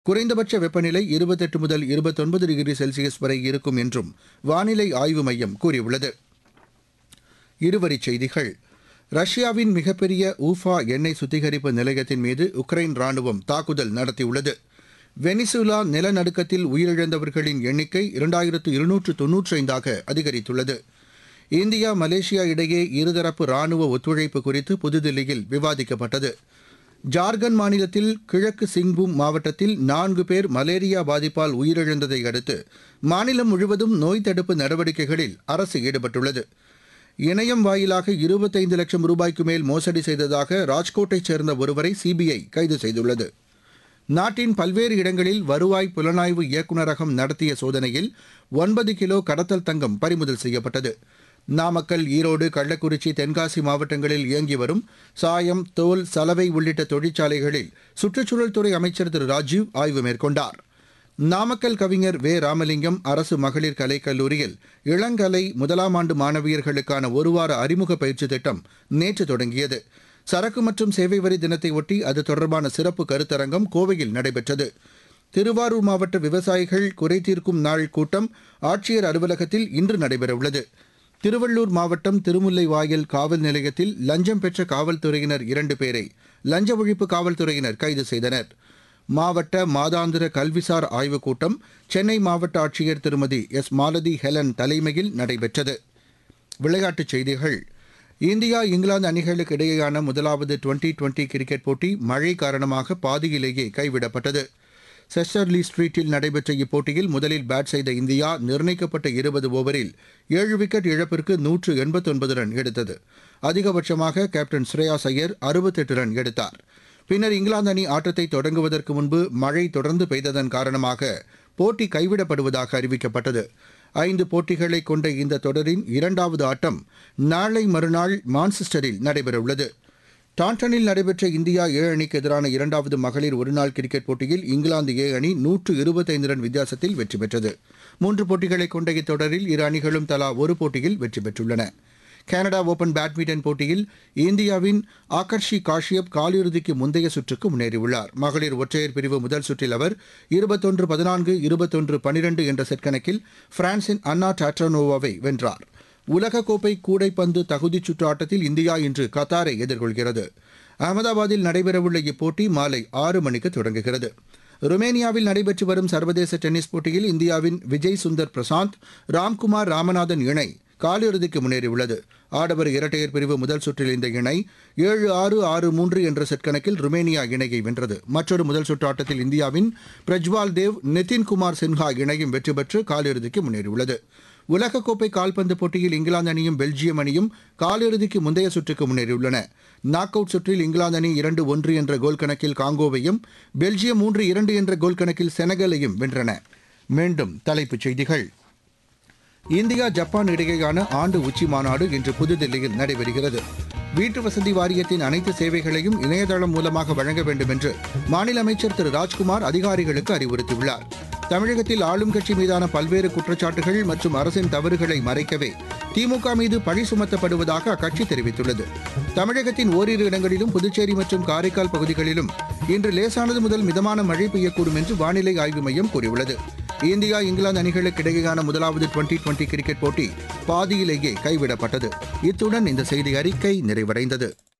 குறைந்தபட்ச வெப்பநிலை இருபத்தெட்டு முதல் இருபத்தொன்பது டிகிரி செல்சியஸ் வரை இருக்கும் என்றும் வானிலை ஆய்வு மையம் கூறியுள்ளது இருவரிச் செய்திகள் ரஷ்யாவின் மிகப்பெரிய ஊஃபா எண்ணெய் சுத்திகரிப்பு நிலையத்தின் மீது உக்ரைன் ராணுவம் தாக்குதல் நடத்தியுள்ளது வெனிசுலா நிலநடுக்கத்தில் உயிரிழந்தவர்களின் எண்ணிக்கை இரண்டாயிரத்து இருநூற்று தொன்னூற்றி ஐந்தாக அதிகரித்துள்ளது இந்தியா மலேசியா இடையே இருதரப்பு ராணுவ ஒத்துழைப்பு குறித்து புதுதில்லியில் விவாதிக்கப்பட்டது ஜார்க்கண்ட் மாநிலத்தில் கிழக்கு சிங்பூம் மாவட்டத்தில் நான்கு பேர் மலேரியா பாதிப்பால் உயிரிழந்ததை அடுத்து மாநிலம் முழுவதும் நோய் தடுப்பு நடவடிக்கைகளில் அரசு ஈடுபட்டுள்ளது இணையம் வாயிலாக இருபத்தைந்து லட்சம் ரூபாய்க்கு மேல் மோசடி செய்ததாக ராஜ்கோட்டைச் சேர்ந்த ஒருவரை சிபிஐ கைது செய்துள்ளது நாட்டின் பல்வேறு இடங்களில் வருவாய் புலனாய்வு இயக்குநரகம் நடத்திய சோதனையில் ஒன்பது கிலோ கடத்தல் தங்கம் பறிமுதல் செய்யப்பட்டது நாமக்கல் ஈரோடு கள்ளக்குறிச்சி தென்காசி மாவட்டங்களில் இயங்கி வரும் சாயம் தோல் சலவை உள்ளிட்ட தொழிற்சாலைகளில் சுற்றுச்சூழல் துறை அமைச்சர் திரு ராஜீவ் ஆய்வு மேற்கொண்டார் நாமக்கல் கவிஞர் வே ராமலிங்கம் அரசு மகளிர் கலைக் கல்லூரியில் இளங்கலை முதலாம் ஆண்டு மாணவியர்களுக்கான ஒருவார அறிமுக பயிற்சி திட்டம் நேற்று தொடங்கியது சரக்கு மற்றும் சேவை வரி தினத்தை ஒட்டி அது தொடர்பான சிறப்பு கருத்தரங்கம் கோவையில் நடைபெற்றது திருவாரூர் மாவட்ட விவசாயிகள் குறைதீர்க்கும் நாள் கூட்டம் ஆட்சியர் அலுவலகத்தில் இன்று நடைபெறவுள்ளது திருவள்ளூர் மாவட்டம் திருமுல்லை வாயில் காவல் நிலையத்தில் லஞ்சம் பெற்ற காவல்துறையினர் இரண்டு பேரை லஞ்ச ஒழிப்பு காவல்துறையினர் கைது செய்தனர் மாவட்ட மாதாந்திர கல்விசார் ஆய்வுக் கூட்டம் சென்னை மாவட்ட ஆட்சியர் திருமதி எஸ் மாலதி ஹெலன் தலைமையில் நடைபெற்றது விளையாட்டுச் செய்திகள் இந்தியா இங்கிலாந்து அணிகளுக்கு இடையேயான முதலாவது டுவெண்டி டுவெண்டி கிரிக்கெட் போட்டி மழை காரணமாக பாதியிலேயே கைவிடப்பட்டது செஸ்டர்லி ஸ்ட்ரீட்டில் நடைபெற்ற இப்போட்டியில் முதலில் பேட் செய்த இந்தியா நிர்ணயிக்கப்பட்ட இருபது ஓவரில் ஏழு விக்கெட் இழப்பிற்கு நூற்று எண்பத்தொன்பது ரன் எடுத்தது அதிகபட்சமாக கேப்டன் ஸ்ரேயாஸ் ஐயர் அறுபத்தெட்டு ரன் எடுத்தார் பின்னர் இங்கிலாந்து அணி ஆட்டத்தை தொடங்குவதற்கு முன்பு மழை தொடர்ந்து பெய்ததன் காரணமாக போட்டி கைவிடப்படுவதாக அறிவிக்கப்பட்டது ஐந்து போட்டிகளை கொண்ட இந்த தொடரின் இரண்டாவது ஆட்டம் நாளை மறுநாள் மான்செஸ்டரில் நடைபெறவுள்ளது டாண்டனில் நடைபெற்ற இந்தியா ஏ அணிக்கு எதிரான இரண்டாவது மகளிர் ஒருநாள் கிரிக்கெட் போட்டியில் இங்கிலாந்து ஏ அணி நூற்று இருபத்தைந்து ரன் வித்தியாசத்தில் வெற்றி பெற்றது மூன்று போட்டிகளை கொண்ட இத்தொடரில் இரு அணிகளும் தலா ஒரு போட்டியில் வெற்றி பெற்றுள்ளன கனடா ஓபன் பேட்மிண்டன் போட்டியில் இந்தியாவின் ஆகர்ஷி காஷ்யப் காலிறுதிக்கு முந்தைய சுற்றுக்கு முன்னேறியுள்ளார் மகளிர் ஒற்றையர் பிரிவு முதல் சுற்றில் அவர் இருபத்தொன்று பதினான்கு இருபத்தொன்று பனிரெண்டு என்ற செட் கணக்கில் பிரான்சின் அன்னா டாட்ரானோவாவை வென்றார் உலகக்கோப்பை கூடைப்பந்து தகுதிச் சுற்று ஆட்டத்தில் இந்தியா இன்று கத்தாரை எதிர்கொள்கிறது அகமதாபாத்தில் நடைபெறவுள்ள இப்போட்டி மாலை ஆறு மணிக்கு தொடங்குகிறது ருமேனியாவில் நடைபெற்று வரும் சர்வதேச டென்னிஸ் போட்டியில் இந்தியாவின் விஜய் சுந்தர் பிரசாந்த் ராம்குமார் ராமநாதன் இணை காலிறுதிக்கு முன்னேறியுள்ளது ஆடவர் இரட்டையர் பிரிவு முதல் சுற்றில் இந்த இணை ஏழு ஆறு ஆறு மூன்று என்ற செட் கணக்கில் ருமேனியா இணையை வென்றது மற்றொரு முதல் சுற்று ஆட்டத்தில் இந்தியாவின் பிரஜ்வால் தேவ் நிதின்குமார் சின்ஹா இணையும் வெற்றி பெற்று காலிறுதிக்கு முன்னேறியுள்ளது உலகக்கோப்பை கால்பந்து போட்டியில் இங்கிலாந்து அணியும் பெல்ஜியம் அணியும் காலிறுதிக்கு முந்தைய சுற்றுக்கு முன்னேறியுள்ளன நாக் அவுட் சுற்றில் இங்கிலாந்து அணி இரண்டு ஒன்று என்ற கோல் கணக்கில் காங்கோவையும் பெல்ஜியம் மூன்று இரண்டு என்ற கோல் கணக்கில் செனகலையும் வென்றன மீண்டும் தலைப்புச் செய்திகள் இந்தியா ஜப்பான் இடையேயான ஆண்டு உச்சி மாநாடு இன்று புதுதில்லியில் நடைபெறுகிறது வீட்டு வசதி வாரியத்தின் அனைத்து சேவைகளையும் இணையதளம் மூலமாக வழங்க வேண்டும் என்று மாநில அமைச்சர் திரு ராஜ்குமார் அதிகாரிகளுக்கு அறிவுறுத்தியுள்ளார் தமிழகத்தில் ஆளும் கட்சி மீதான பல்வேறு குற்றச்சாட்டுகள் மற்றும் அரசின் தவறுகளை மறைக்கவே திமுக மீது பழி சுமத்தப்படுவதாக அக்கட்சி தெரிவித்துள்ளது தமிழகத்தின் ஓரிரு இடங்களிலும் புதுச்சேரி மற்றும் காரைக்கால் பகுதிகளிலும் இன்று லேசானது முதல் மிதமான மழை பெய்யக்கூடும் என்று வானிலை ஆய்வு மையம் கூறியுள்ளது இந்தியா இங்கிலாந்து அணிகளுக்கு இடையேயான முதலாவது டுவெண்டி டுவெண்டி கிரிக்கெட் போட்டி பாதியிலேயே கைவிடப்பட்டது இத்துடன் இந்த செய்தி அறிக்கை நிறைவடைந்தது